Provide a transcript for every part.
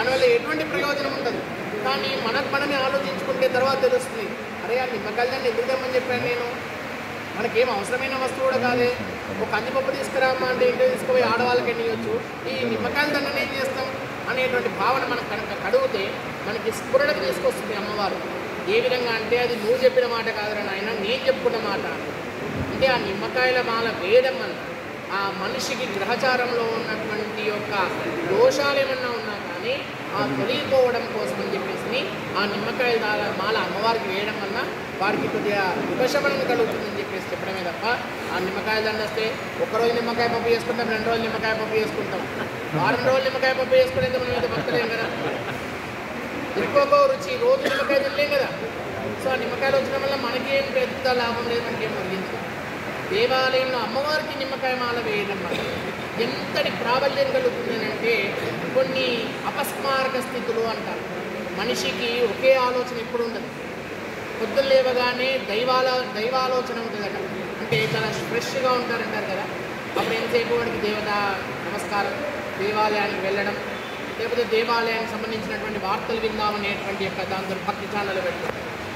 దానివల్ల ఎటువంటి ప్రయోజనం ఉండదు కానీ మనకు మనమే ఆలోచించుకుంటే తర్వాత తెలుస్తుంది అరే ఆ నిమ్మకాయలు దాన్ని ఎందుకు తెమ్మని చెప్పాను నేను మనకేం అవసరమైన వస్తువు కూడా కాదే ఒక కందిపప్పు తీసుకురామా అంటే ఇంట్లో తీసుకుపోయి ఆడవాళ్ళకి ఎన్నియొచ్చు ఈ నిమ్మకాయలు దండని ఏం చేస్తాం అనేటువంటి భావన మనకు కనుక కడిగితే మనకి స్ఫురణకు తీసుకొస్తుంది అమ్మవారు ఏ విధంగా అంటే అది నువ్వు చెప్పిన మాట కాదురా నాయన నేను చెప్పుకున్న మాట అంటే ఆ నిమ్మకాయల మాల వేయడం వల్ల ఆ మనిషికి గ్రహచారంలో ఉన్నటువంటి యొక్క దోషాలు ఏమన్నా ఉన్నా కానీ ఆ తొలగిపోవడం కోసం అని చెప్పేసి ఆ నిమ్మకాయల దాల- మాల అమ్మవారికి వేయడం వల్ల వారికి కొద్దిగా ఉపశమనం కలుగుతుందని చెప్పేసి చెప్పడమే తప్ప ఆ నిమ్మకాయ దండ వస్తే ఒక్కరోజు నిమ్మకాయ పప్పు చేసుకుంటాం రెండు రోజులు నిమ్మకాయ పప్పు చేసుకుంటాం వారం రోజులు నిమ్మకాయ పప్పు చేసుకునేది మనం ఏదో భక్తులేం కదా ఇంకొక రుచి రోజు నిమ్మకాయ తినలేం కదా సో ఆ నిమ్మకాయలు వచ్చిన వల్ల మనకేం పెద్ద లాభం లేదు మనకేం కలిగింది దేవాలయంలో అమ్మవారికి నిమ్మకాయ మాల వేయడం వల్ల ఎంతటి ప్రాబల్యం కలుగుతుంది అంటే కొన్ని అపస్మారక స్థితులు అంటారు మనిషికి ఒకే ఆలోచన ఎప్పుడు ఉండదు పొద్దున్న లేవగానే దైవాల దైవాలోచన ఉంటుందట అంటే చాలా ఫ్రెష్గా ఉంటారంటారు కదా అప్పుడు ఎంతసేపు వాడికి దేవత నమస్కారం దేవాలయానికి వెళ్ళడం లేకపోతే దేవాలయానికి సంబంధించినటువంటి వార్తలు విందామనేటువంటి యొక్క దాంతో భక్తి ఛానల్ పెట్టడం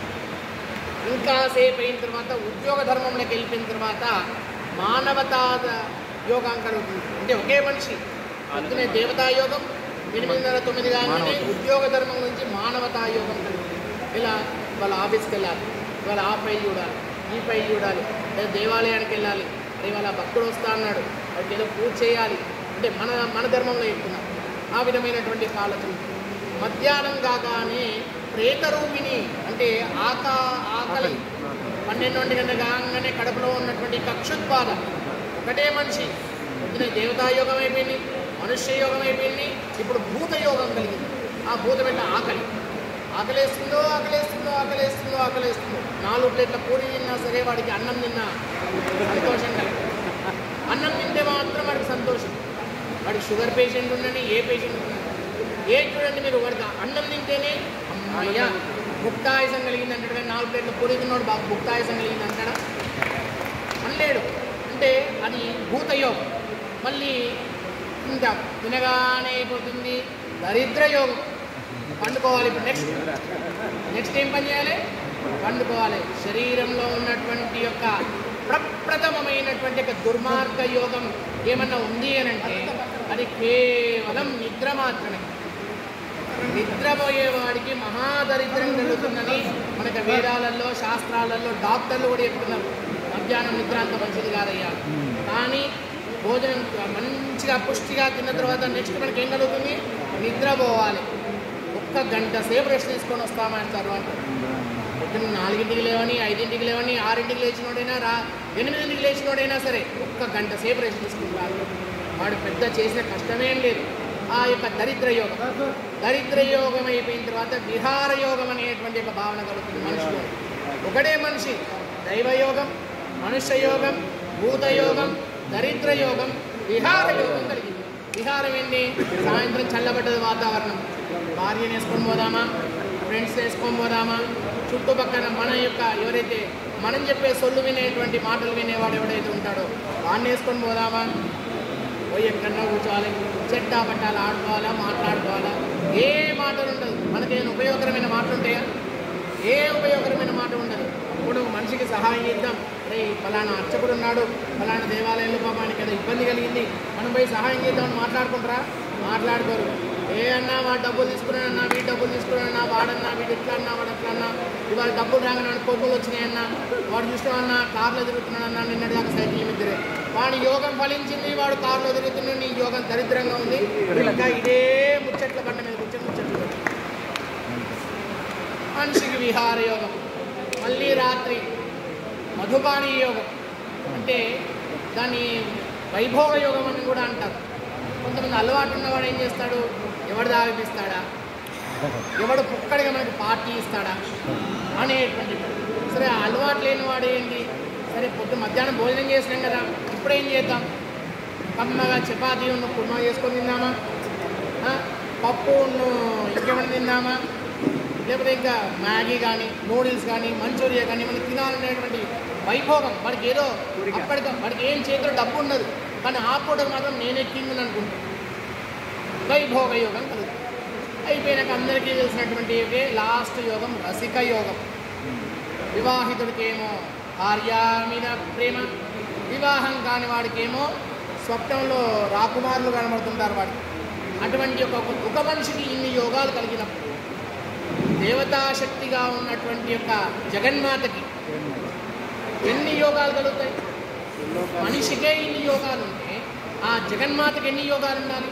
ఇంకా సేపు అయిన తర్వాత ఉద్యోగ ధర్మంలోకి వెళ్ళిపోయిన తర్వాత మానవతా యోగం కలుగుతుంది అంటే ఒకే మనిషి పొద్దునే దేవతా యోగం ఎనిమిదిన్నర తొమ్మిది కాగానే ఉద్యోగ ధర్మం నుంచి మానవతా యోగం కలుగుతుంది ఇలా వాళ్ళ ఆఫీస్కి వెళ్ళాలి ఇవాళ ఆ ఫైల్ చూడాలి ఈ ఫైల్ చూడాలి లేదా దేవాలయానికి వెళ్ళాలి లేదా ఇవాళ భక్తుడు వస్తా అన్నాడు వాడికి ఏదో పూజ చేయాలి అంటే మన మన ధర్మంలో చెప్తున్నాం ఆ విధమైనటువంటి ఆలోచన మధ్యాహ్నం కాగానే ప్రేతరూపిణి అంటే ఆకా ఆకలి పన్నెండు ఒంటి గంట కాగానే కడుపులో ఉన్నటువంటి కక్షుత్పాద ఒకటే మనిషి పొద్దున దేవతాయోగం అయిపోయింది మనుష్య యోగం అయిపోయింది ఇప్పుడు భూత యోగం కలిగింది ఆ భూతం అంటే ఆకలి ఆకలేస్తుందో ఆకలేస్తుందో ఆకలేస్తుందో ఆకలేస్తుందో నాలుగు ప్లేట్ల పూరి తిన్నా సరే వాడికి అన్నం తిన్నా సంతోషం కలిగింది అన్నం తింటే మాత్రం వాడికి సంతోషం వాడికి షుగర్ పేషెంట్ ఉండని ఏ పేషెంట్ ఉండని ఏ చూడండి మీరు వాడికి అన్నం తింటేనే అమ్మయ్యా ముక్తాయసం కలిగింది అంటాడు కానీ నాలుగు ప్లేట్ల పూరి తిన్నాడు బాబు ముక్తాయసం కలిగింది అంటాడా అనలేడు అంటే అది భూతయోగం మళ్ళీ ఇంకా తినగానే అయిపోతుంది దరిద్ర యోగం పండుకోవాలి ఇప్పుడు నెక్స్ట్ నెక్స్ట్ ఏం పని చేయాలి పండుకోవాలి శరీరంలో ఉన్నటువంటి యొక్క ప్రప్రథమమైనటువంటి యొక్క దుర్మార్గ యోగం ఏమన్నా ఉంది అని అంటే అది కేవలం నిద్ర మాత్రమే నిద్రపోయేవాడికి మహాదరిద్రం కలుగుతుందని మనకి వేదాలలో శాస్త్రాలలో డాక్టర్లు కూడా చెప్తున్నారు మధ్యాహ్నం నిద్ర అంత మంచిది కాదయ్యా కానీ భోజనం మంచిగా పుష్టిగా తిన్న తర్వాత నెక్స్ట్ మనకి ఏం కలుగుతుంది నిద్రపోవాలి ఒక్క గంట సేపు రెస్ట్ తీసుకొని వస్తామంటారు అంటారు పొద్దున్న నాలుగింటికి లేవని ఐదింటికి లేవని ఆరింటికి లేచినోడైనా రా ఎనిమిదింటికి లేచినోడైనా సరే ఒక్క గంట సేపు రెస్ట్ తీసుకుంటారు వాడు పెద్ద చేసిన కష్టమేం లేదు ఆ యొక్క దరిద్ర యోగం దరిద్ర యోగం అయిపోయిన తర్వాత విహార యోగం అనేటువంటి ఒక భావన కలుగుతుంది మనిషిలో ఒకటే మనిషి దైవయోగం మనుష్య యోగం భూతయోగం దరిద్ర యోగం విహార యోగం కలిగింది విహారం ఏంటి సాయంత్రం చల్లబడ్డది వాతావరణం భార్యను వేసుకొని పోదామా ఫ్రెండ్స్ వేసుకొని పోదామా చుట్టుపక్కల మన యొక్క ఎవరైతే మనం చెప్పే సొల్లు వినేటువంటి మాటలు వినేవాడు ఎవడైతే ఉంటాడో వాడిని వేసుకొని పోదామా పోయి ఎక్కడన్నా కూర్చోవాలి చెట్టా పట్టాలి ఆడుకోవాలా మాట్లాడుకోవాలా ఏ మాటలు ఉండదు మనకేమైనా ఉపయోగకరమైన మాటలు ఉంటాయా ఏ ఉపయోగకరమైన మాట ఉండదు ఇప్పుడు మనిషికి సహాయం చేద్దాం అరే ఫలానా అర్చకుడు ఉన్నాడు ఫలానా దేవాలయంలో పాపానికి ఏదో ఇబ్బంది కలిగింది మనం పోయి సహాయం చేద్దామని మాట్లాడుకుంటారా మాట్లాడుకోరు ఏ అన్నా వాడు డబ్బులు తీసుకున్నాడన్నా వీడు డబ్బులు తీసుకున్నాడన్నా వాడన్నా వీడు ఇట్లా అన్నా వాడు అట్లా అన్నా ఇవాళ డబ్బులు రాగానే వాడు కోపలు వచ్చినాయన్నా వాడు చూసినామన్నా కార్లో తిరుగుతున్నాడన్నా నిన్నటి దాకా సైకిల్ మీద వాడి యోగం ఫలించింది వాడు కారులో తిరుగుతున్నాడు నీ యోగం దరిద్రంగా ఉంది ఇంకా ఇదే ముచ్చట్ల బండ మీద కూర్చొని ముచ్చట్లు పెట్టు. మనిషికి విహార యోగం మళ్ళీ రాత్రి మధుపాని యోగం అంటే దాన్ని వైభోగ యోగం అని కూడా అంటారు కొంతమంది అలవాటు ఉన్నవాడు ఏం చేస్తాడు ఎవడు దాగిపిస్తాడా ఎవడు పుక్కడిగా మనకి పార్టీ ఇస్తాడా అనేటువంటి సరే ఆ అలవాటు లేని వాడు ఏంటి సరే పొద్దు మధ్యాహ్నం భోజనం చేసినాం కదా ఇప్పుడు ఏం చేద్దాం కమ్మగా చపాతీ ఉన్న కుర్మా చేసుకొని తిందామా ఆ, పప్పు ఉన్ను ఇంకేమైనా తిందామా లేకపోతే ఇంకా మ్యాగీ కానీ నూడిల్స్ కానీ మంచూరియా కానీ మనకి తినాలనేటువంటి వైభోగం వాడికి ఏదో అప్పటికి వాడికి ఏం చేతిలో డబ్బు ఉండదు కానీ ఆ పూటకు మాత్రం నేనే కింగ్ అనుకుంటాను వైభోగ యోగం కలుగుతుంది అయిపోయినాక అందరికీ తెలిసినటువంటి ఒకే లాస్ట్ యోగం రసిక యోగం వివాహితుడికేమో భార్య మీద ప్రేమ వివాహం కాని వాడికేమో స్వప్నంలో రాకుమారులు కనబడుతుంటారు వాడికి అటువంటి ఒక ఒక మనిషికి ఇన్ని యోగాలు కలిగినప్పుడు దేవతాశక్తిగా ఉన్నటువంటి యొక్క జగన్మాతకి ఎన్ని యోగాలు కలుగుతాయి మనిషికే ఇన్ని యోగాలు ఉంటే ఆ జగన్మాతకి ఎన్ని యోగాలు ఉండాలి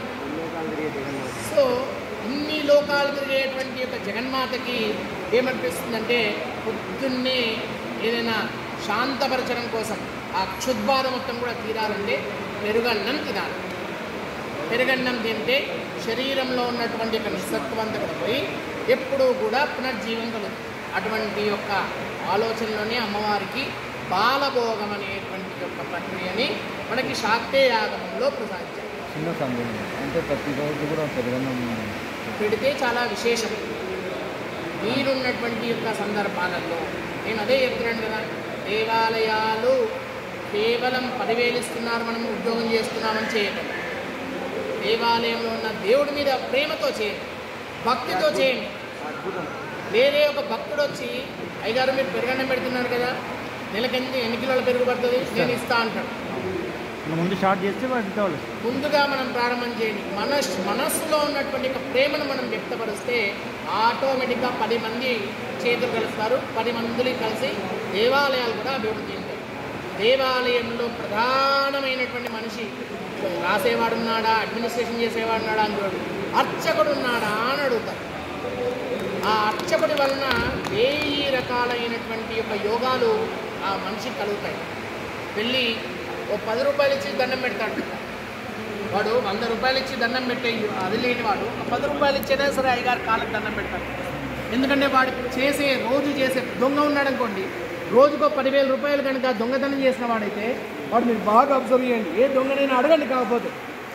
సో ఇన్ని లోకాలు తిరిగేటువంటి యొక్క జగన్మాతకి ఏమనిపిస్తుందంటే పొద్దున్నే ఏదైనా శాంతపరచడం కోసం ఆ క్షుద్బాధ మొత్తం కూడా తీరాలంటే పెరుగన్నం తినాలి పెరుగన్నం తింటే శరీరంలో ఉన్నటువంటి యొక్క నిస్సత్వం అంతా కూడా పోయి ఎప్పుడూ కూడా పునర్జీవం కలుగుతుంది అటువంటి యొక్క ఆలోచనలోనే అమ్మవారికి బాలభోగం అనేటువంటి యొక్క ప్రక్రియని మనకి శాక్తేయాగమంలో ప్రసాదించారు చిన్న సందేహం అంటే ప్రతిరోజు కూడా పెరగడం పెడితే చాలా విశేషం మీరున్నటువంటి యొక్క సందర్భాలలో నేను అదే చెప్తున్నాను కదా దేవాలయాలు కేవలం పదివేలు ఇస్తున్నారు మనం ఉద్యోగం చేస్తున్నామని చేయటం దేవాలయంలో ఉన్న దేవుడి మీద ప్రేమతో చేయండి భక్తితో చేయండి వేరే ఒక భక్తుడు వచ్చి అయ్యగారు మీరు పెరుగన్నం పెడుతున్నారు కదా నెలకి ఎన్ని ఎన్ని కిలోల పెరుగు పడుతుంది నేను ఇస్తా అంటాడు ముందు స్టార్ట్ చేస్తే వాటి కావాలి ముందుగా మనం ప్రారంభం చేయండి మనస్ మనస్సులో ఉన్నటువంటి ఒక ప్రేమను మనం వ్యక్తపరిస్తే ఆటోమేటిక్గా పది మంది చేతులు కలుస్తారు పది మందిని కలిసి దేవాలయాలు కూడా అభివృద్ధి చెందాయి దేవాలయంలో ప్రధానమైనటువంటి మనిషి రాసేవాడు ఉన్నాడా అడ్మినిస్ట్రేషన్ చేసేవాడు ఉన్నాడా అని చూడు అర్చకుడు ఉన్నాడా అని అడుగుతారు ఆ అర్చకుడి వలన వేయి రకాలైనటువంటి యొక్క యోగాలు ఆ మనిషికి కలుగుతాయి వెళ్ళి ఓ పది రూపాయలు ఇచ్చి దండం పెడతాడు వాడు వంద రూపాయలు ఇచ్చి దండం పెట్టే అది లేని వాడు ఆ పది రూపాయలు ఇచ్చేదే సరే అయ్యగారు కాళ్ళకి దండం పెడతాడు ఎందుకంటే వాడు చేసే రోజు చేసే దొంగ ఉన్నాడు అనుకోండి రోజుకో పదివేల రూపాయలు కనుక దొంగతనం చేసిన వాడైతే వాడు మీరు బాగా అబ్జర్వ్ చేయండి ఏ దొంగనైనా అడగండి కాకపోతే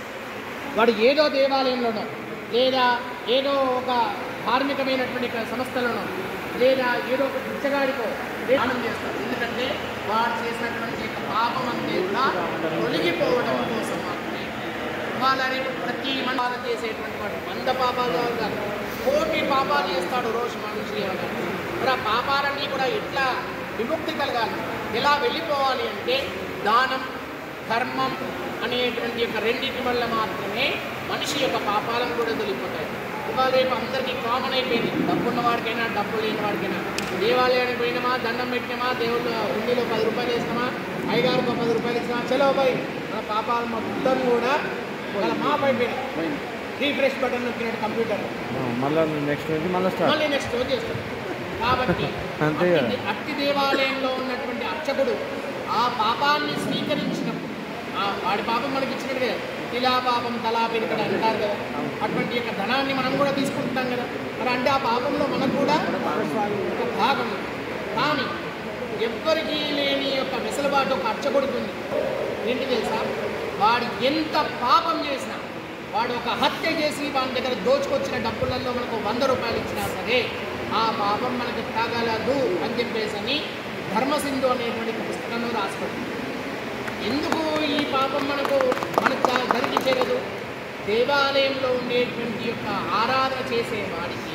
వాడు ఏదో దేవాలయంలోనో లేదా ఏదో ఒక ధార్మికమైనటువంటి ఒక సంస్థలోనో లేదా ఏదో ఒక బిచ్చగాడికో దానం చేస్తాడు ఎందుకంటే వాడు చేసినటువంటి యొక్క పాపం అంతే కూడా తొలగిపోవడం కోసం మాత్రమే ఇవాళ రేపు ప్రతి మండలం చేసేటువంటి వాడు వంద పాపాలు కాదు కోటి పాపాలు చేస్తాడు రోజు మనిషి మరి ఆ పాపాలన్నీ కూడా ఎట్లా విముక్తి కలగాలి ఎలా వెళ్ళిపోవాలి అంటే దానం ధర్మం అనేటువంటి యొక్క రెండింటి వల్ల మాత్రమే మనిషి యొక్క పాపాలను కూడా తొలిపోతాయి ఇవాళ రేపు అందరికీ కామన్ అయిపోయింది డబ్బున్న వాడికైనా డబ్బు లేని వాడికైనా దేవాలయానికి పోయినామా దండం పెట్టినామా దేవుడు ఉండిలో పది రూపాయలు వేసినామా అయ్యగారికి ఒక పది రూపాయలు ఇచ్చినామా చలో పోయి మన పాపాలు మొత్తం కూడా వాళ్ళ మాప్ అయిపోయినాయి రీఫ్రెష్ బటన్ నొక్కినట్టు కంప్యూటర్ మళ్ళీ నెక్స్ట్ నుంచి మళ్ళీ స్టార్ట్ మళ్ళీ నెక్స్ట్ రోజు చేస్తాడు కాబట్టి అంతే కదా. అట్టి- అట్టి దేవాలయంలో ఉన్నటువంటి అర్చకుడు ఆ పాపాన్ని స్వీకరించినప్పుడు ఆ వాడి పాపం మనకి ఇచ్చినట్టు కదా ఇలా పాపం తలా పెరికడ అంటారు కదా అటువంటి యొక్క ధనాన్ని మనం కూడా తీసుకుంటాం కదా మరి అంటే ఆ పాపంలో మనకు కూడా ఒక భాగం ఉంది. కానీ ఎవ్వరికీ లేని యొక్క వెసులుబాటు ఒక అర్చకుడికి ఉంది ఏంటి తెలుసా వాడు ఎంత పాపం చేసినా వాడు ఒక హత్య చేసి వాడి దగ్గర దోచుకొచ్చిన డబ్బులలో మనకు వంద రూపాయలు ఇచ్చినా సరే ఆ పాపం మనకి తాగలదు అని చెప్పేసి అని ధర్మసింధు అనేటువంటి ఒక పుస్తకంలో రాసిపెట్టింది ఎందుకు ఈ పాపం మనకు మనకు ద- దరికి చేరదు దేవాలయంలో ఉండేటువంటి యొక్క ఆరాధన చేసే వాడికి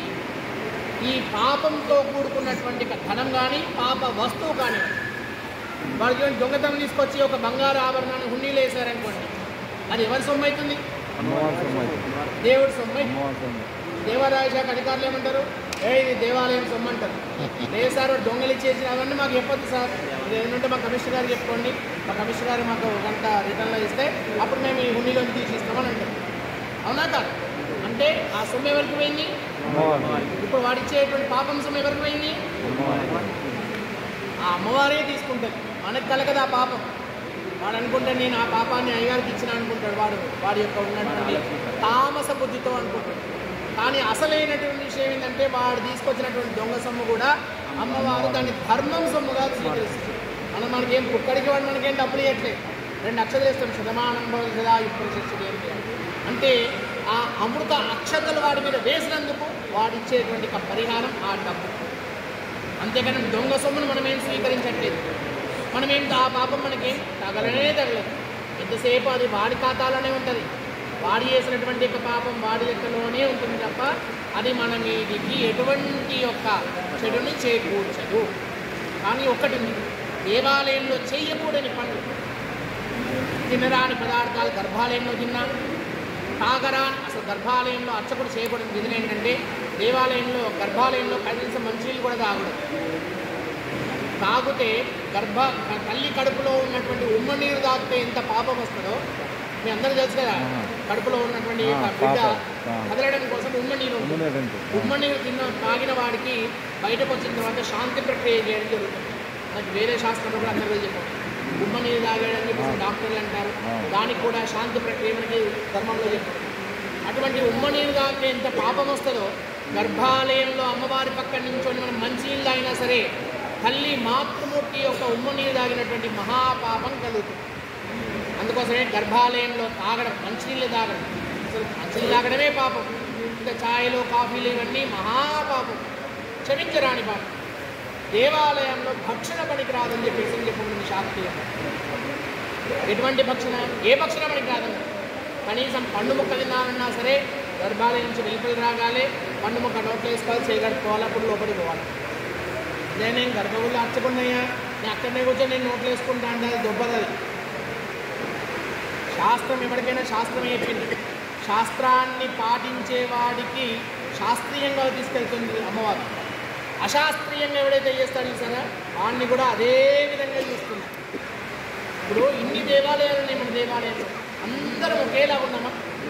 ఈ పాపంతో కూడుకున్నటువంటి ఒక ధనం కానీ పాప వస్తువు కానీ వాడికి ఏమైనా దొంగతనం తీసుకొచ్చి ఒక బంగారు ఆభరణాన్ని హుండీలో వేశారనుకోండి అది ఎవరి సొమ్ము అవుతుంది అమ్మవారి సొమ్ము దేవుడి సొమ్ము అవుతుంది. అమ్మవారి సొమ్ము దేవాదాయ శాఖ అధికారులు ఏమంటారు ఏ ఇది దేవాలయం సొమ్ము అంటారు లేదు సార్ వాడు దొంగలు ఇచ్చేసి అవన్నీ మాకు చెప్పొద్దు సార్ ఇది ఏంటంటే మా కమిషనర్ గారు చెప్పుకోండి మా కమిషనర్ గారు మాకు గంట రిటర్న్లో ఇస్తే అప్పుడు మేము ఈ హుండీలో తీసి ఇస్తామని అంటారు అవునా కాదు అంటే ఆ సొమ్ము ఎవరికి పోయింది అమ్మవారి ఇప్పుడు వాడిచ్చేటువంటి పాపం సొమ్ము ఎవరికి పోయింది అమ్మవారి ఆ అమ్మవారే తీసుకుంటుంది మనకు కలగదు ఆ పాపం వాడు అనుకుంటే నేను ఆ పాపాన్ని అయ్యగారికి ఇచ్చిన అనుకుంటాడు వాడు వాడి యొక్క ఉన్నటువంటి తామస బుద్ధితో అనుకుంటాడు కానీ అసలైనటువంటి విషయం ఏంటంటే వాడు తీసుకొచ్చినటువంటి దొంగ సొమ్ము కూడా అమ్మవారు దాన్ని ధర్మం సొమ్ముగా స్వీకరిస్తుంది మనం మనకేం కుక్కడికి వాడు మనకేం డబ్బులు ఇవ్వట్లేదు రెండు అక్షతలు ఇస్తాం శతమానం కదా ఇప్పుడు శిష్యుడు ఏంటి అని. అంటే ఆ అమృత అక్షతలు వాడి మీద వేసినందుకు వాడిచ్చేటువంటి ఒక పరిహారం ఆ డబ్బు అంతేకాని దొంగ సొమ్మును మనం ఏం స్వీకరించట్లేదు మనం ఏం ఆ పాపం మనకేం తగలనే తగలదు ఎంతసేపు అది వాడి ఖాతాలోనే ఉంటుంది వాడి చేసినటువంటి యొక్క పాపం వాడి లెక్కలోనే ఉంటుంది తప్ప అది మన మీదికి ఎటువంటి యొక్క చెడుని చేకూర్చదు కానీ ఒక్కటి ఉంది దేవాలయంలో చేయకూడని పనులు తినరాని పదార్థాలు గర్భాలయంలో తిన్నా తాగరాని అసలు గర్భాలయంలో అర్చకుడు చేయకూడని విధులు ఏంటంటే దేవాలయంలో గర్భాలయంలో కనీసం మంచినీళ్ళు కూడా తాగకూడదు తాగితే గర్భ తల్లి కడుపులో ఉన్నటువంటి ఉమ్మ నీరు తాగితే ఎంత పాపం వస్తుందో మీ అందరూ తెలుసు కదా ఆహా. కడుపులో ఉన్నటువంటి ఆ, యొక్క బిడ్డ పాపం. ఆ. కదలడం కోసం ఉమ్మ నీరు ఉంటుంది ఉండదండి ఉమ్మ నీరు తిన్న తాగిన వాడికి బయటకు వచ్చిన తర్వాత శాంతి ప్రక్రియ చేయడం జరుగుతుంది మనకి వేరే శాస్త్రంలో కూడా అందరూ చెప్పారు ఉమ్మ నీరు తాగాడని చెప్పేసి ఆ. డాక్టర్లు అంటారు ఆ. దానికి కూడా శాంతి ప్రక్రియ మనకి ధర్మంలో చెప్పారు అటువంటి ఉమ్మ నీరు తాగితే ఎంత పాపం వస్తుందో గర్భాలయంలో అమ్మవారి పక్కన నించొని మనం మంచినీళ్ళు తాగినా సరే తల్లి మాతృమూర్తి యొక్క ఉమ్మ నీరు తాగినటువంటి మహాపాపం కలుగుతుంది అందుకోసమే గర్భాలయంలో తాగడం మంచినీళ్ళు తాగడం అసలు మంచినీళ్ళు తాగడమే పాపం ఇంకా ఛాయలు కాఫీలు ఇవన్నీ మహాపాపం క్షమించరాని పాపం దేవాలయంలో భక్షణ పనికి రాదని చెప్పేసి చెప్పబడింది శాస్త్రీయం ఎటువంటి భక్షణ ఏ భక్షణ పనికి రాదన్న కనీసం పండు ముక్క తినాలన్నా సరే గర్భాలయం నుంచి వెలుపలి రాగాలి పండు ముక్క నోట్లో వేసుకోవాలి చేయగడుకోవాలి అప్పుడు లోపలికి పోవాలి అదే నేను గర్భగుళ్ళు అర్చకున్నాయా నేను అక్కడనే కూర్చొని నేను నోట్లు వేసుకుంటా అంటే అది దొబ్బదది శాస్త్రం ఎవరికైనా శాస్త్రం చెప్పింది శాస్త్రాన్ని పాటించే వాడికి శాస్త్రీయంగా తీసుకెళ్తుంది అమ్మవారు అశాస్త్రీయంగా ఎవడైతే చేస్తాడో సరే వాడిని కూడా అదే విధంగా చూస్తుంది ఇప్పుడు ఇన్ని దేవాలయాలు ఉన్నాయి మన దేవాలయాలు అందరం ఒకేలా ఉన్నామా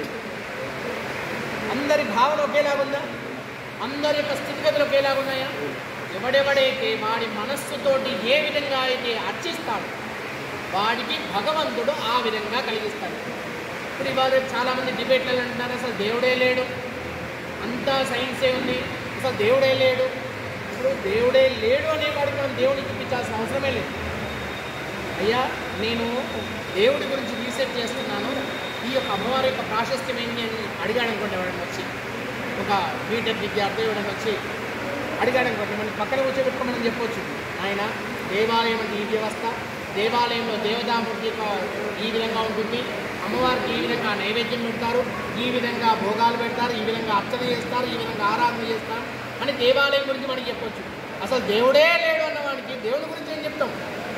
అందరి భావన ఒకేలాగా ఉందా అందరి యొక్క స్థితిగతులు ఒకేలాగా ఉన్నాయా ఎవడెవడైతే వాడి మనస్సుతోటి ఏ విధంగా అయితే అర్చిస్తాడో వాడికి భగవంతుడు ఆ విధంగా కలిగిస్తాడు ఇప్పుడు ఇవాళ రేపు చాలామంది డిబేట్లలో అంటున్నారు అసలు దేవుడే లేడు అంతా సైన్సే ఉంది అసలు దేవుడే లేడు ఇప్పుడు దేవుడే లేడు అనే వాడికి మనం దేవుడిని చూపించాల్సిన అవసరమే లేదు అయ్యా నేను దేవుడి గురించి రీసెర్చ్ చేస్తున్నాను ఈ యొక్క అమ్మవారి యొక్క ప్రాశస్త్యం ఏంటి అని అడిగాడు అనుకోండి ఎవడన్నా వచ్చి ఒక బీటెక్ విద్యార్థి ఎవడన్నా వచ్చి అడిగాడు అనుకోండి మనం పక్కన కూర్చోబెట్టుకోమని చెప్పొచ్చు ఆయన దేవాలయం అంటే ఈ వ్యవస్థ దేవాలయంలో దేవతామూర్తి యొక్క ఈ విధంగా ఉంటుంది అమ్మవారికి ఈ విధంగా నైవేద్యం పెడతారు ఈ విధంగా భోగాలు పెడతారు ఈ విధంగా అర్చన చేస్తారు ఈ విధంగా ఆరాధన చేస్తారు అని దేవాలయం గురించి మనకి చెప్పొచ్చు అసలు దేవుడే లేడు అన్నవాడికి దేవుడి గురించి ఏం చెప్తాం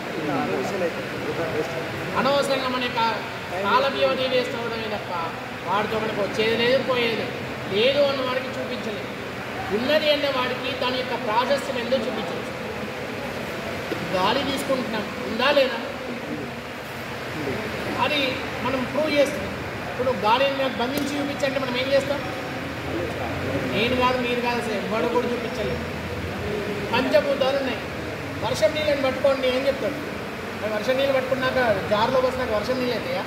అనవసరంగా మన యొక్క కాల వ్యవధి వేసుకోవడమే తప్ప వాడితో మనకు వచ్చేది లేదు పోయేది లేదు. లేదు అన్న వాడికి చూపించలేదు ఉన్నది అన్న వాడికి దాని యొక్క ప్రాశస్యం ఏందో చూపించలేదు గాలి తీసుకుంటున్నాం ఉందా లేదా అది మనం ప్రూవ్ చేస్తున్నాం ఇప్పుడు గాలిని నాకు బంధించి చూపించంటే మనం ఏం చేస్తాం నేను కాదు మీరు కాదు అసలు ఎవడు కూడా చూపించలేదు పంచభూతాలు ఉన్నాయి వర్షం నీళ్ళని పట్టుకోండి ఏం చెప్తాడు మరి వర్షం నీళ్ళు పట్టుకున్నాక జార్లో పోసినాక వర్షం నీళ్ళు అవుతాయా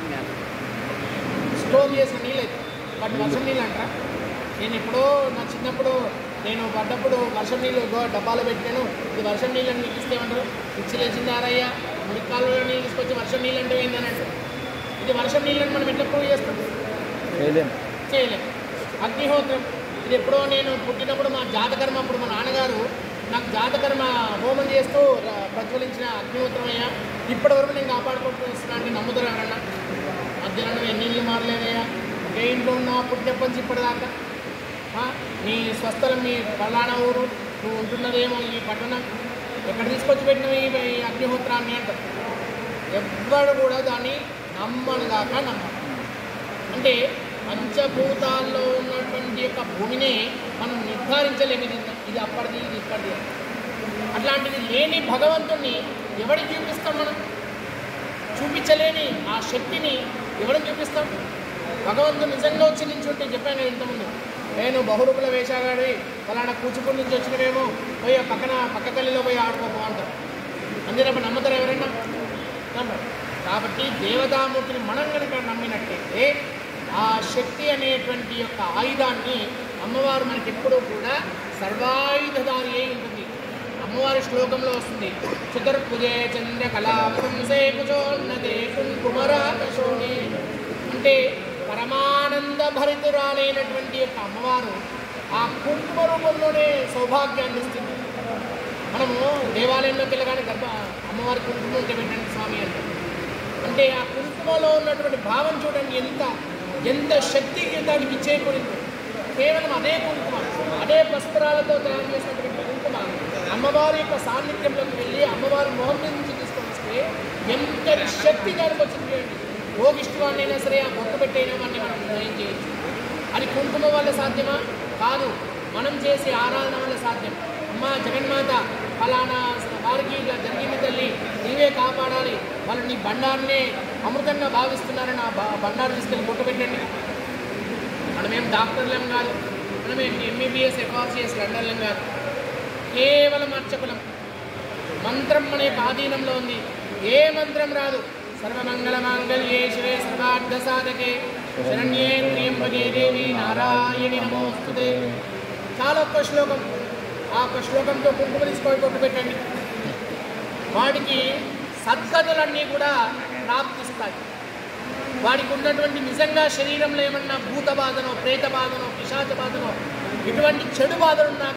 స్టోర్ చేసిన నీళ్ళు అవుతాయి బట్ వర్షం నీళ్ళు అంటారా నేను ఎప్పుడో నా చిన్నప్పుడు నేను పడ్డప్పుడు వర్షం నీళ్ళు ఇగో డబ్బాలో పెట్టాను ఇది వర్షం నీళ్ళని మీకు ఇస్తే ఏమంటారు పిచ్చి లేచిందారయ్యా మురికి కాలువలో నీళ్ళు తీసుకొచ్చి వర్షం నీళ్ళు అంటే ఏందని అంటారు ఇది వర్షం నీళ్ళని మనం ఎట్లా ప్రూవ్ చేస్తాం చేయలేం చేయలేం అగ్నిహోత్రం ఇది ఎప్పుడో నేను పుట్టినప్పుడు మా జాతకర్మ అప్పుడు మా నాన్నగారు నాకు జాతకర్మ హోమం చేస్తూ ర- ప్రజ్వలించిన అగ్నిహోత్రం అయ్యా ఇప్పటి వరకు నేను కాపాడుకుంటూ వస్తున్నా అంటే నమ్ముతారు ఎవరన్నా మధ్యాహ్నం ఎన్ని ఇల్లు మారలేదయ్యా ఒకే ఇంట్లో ఉన్న పుట్టినప్పటి నుంచి ఇప్పటిదాకా ఆ, నీ స్వస్థలం మీ పలానా ఊరు నువ్వు ఉంటున్నదేమో ఈ పట్టణం ఎక్కడ తీసుకొచ్చి పెట్టినవి ఈ అగ్నిహోత్రాన్ని అంటారు ఎవ్వడు కూడా దాన్ని నమ్మను దాకా నమ్మను అంటే పంచభూతాల్లో ఉన్నటువంటి యొక్క భూమిని మనం నిర్ధారించలేము ఇది ఇది అప్పటిది ఇది ఇప్పటిది అని. అట్లాంటిది లేని భగవంతుణ్ణి ఎవరికి చూపిస్తాం మనం చూపించలేని ఆ శక్తిని ఎవరికి చూపిస్తాం భగవంతుడు నిజంగా వచ్చి నించుంటే చెప్పాను కదా ఇంతకుముందు నేను బహురూపుల వేషగాడి ఫలానా కూచిపూడి నుంచి వచ్చినవేమో పోయి ఆ పక్కన పక్క గల్లీలో పోయి ఆడుకోము అంటారు అందుకే నమ్ముతారు ఎవరైనా నమ్మరు కాబట్టి దేవతామూర్తిని మనం కనుక నమ్మినట్టయితే ఆ శక్తి అనేటువంటి యొక్క ఆయుధాన్ని అమ్మవారు మనకి ఎప్పుడూ కూడా సర్వాయుధదారి అయి ఉంటుంది అమ్మవారి శ్లోకంలో వస్తుంది చతుర్భుజే చంద్ర కళాంసే కుచోన్నతే కుంకుమరాకశోణి అంటే పరమానంద భరితురాలైనటువంటి యొక్క అమ్మవారు ఆ కుంకుమ రూపంలోనే సౌభాగ్యాన్ని ఇస్తుంది మనము దేవాలయంలోకి వెళ్ళగానే గర్భ అమ్మవారి కుంకుమ ఉంటే పెట్టండి స్వామి అంటే అంటే ఆ కుంకుమలో ఉన్నటువంటి భావం చూడండి ఎంత ఎంత శక్తి దానికి చేకూరింది కేవలం అదే కుంకుమ అదే పసుపురాలతో తయారు చేసినటువంటి కుంకుమ అమ్మవారి యొక్క సాన్నిధ్యంలోకి వెళ్ళి అమ్మవారి మొహం మీద నుంచి తీసుకొని వస్తే ఎంతటి శక్తి దానికి వచ్చింది చూడండి రోగిష్టి వాడినైనా సరే ఆ మొక్క పెట్టైనా వాడిని మనం నయం చేయొచ్చు అది కుంకుమ వల్ల సాధ్యమా కాదు మనం చేసే ఆరాధన వల్ల సాధ్యం అమ్మ జగన్మాత ఫలానా వారికి ఇలా జరిగింది తల్లి నీవే కాపాడాలి వాళ్ళు నీ బండారునే అమృతంగా భావిస్తున్నారని ఆ బ- బండారు తీసుకెళ్ళి బొట్టు పెట్టండి మనమేం డాక్టర్లం కాదు మనమేం ఎంబీబీఎస్ ఎఫ్ఆర్సిఎస్ లండన్లం కాదు కేవలం అర్చకులం మంత్రం మన యొక్క ఆధీనంలో ఉంది ఏ మంత్రం రాదు సర్వమంగళ మాంగళ్యే శివే సర్వార్థ సాధకే శరణ్యే త్రియంబకే దేవి నారాయణి నమోస్తుతే చాలా ఒక్క శ్లోకం ఆ ఒక్క శ్లోకంతో కుంకుమ తీసుకొని కొట్టు పెట్టండి వాడికి సద్గతులన్నీ కూడా ప్రాప్తిస్తాయి వాడికి ఉన్నటువంటి నిజంగా శరీరంలో ఏమన్నా భూత బాధనో ప్రేత బాధనో పిశాచ బాధనో ఇటువంటి చెడు బాధలున్నా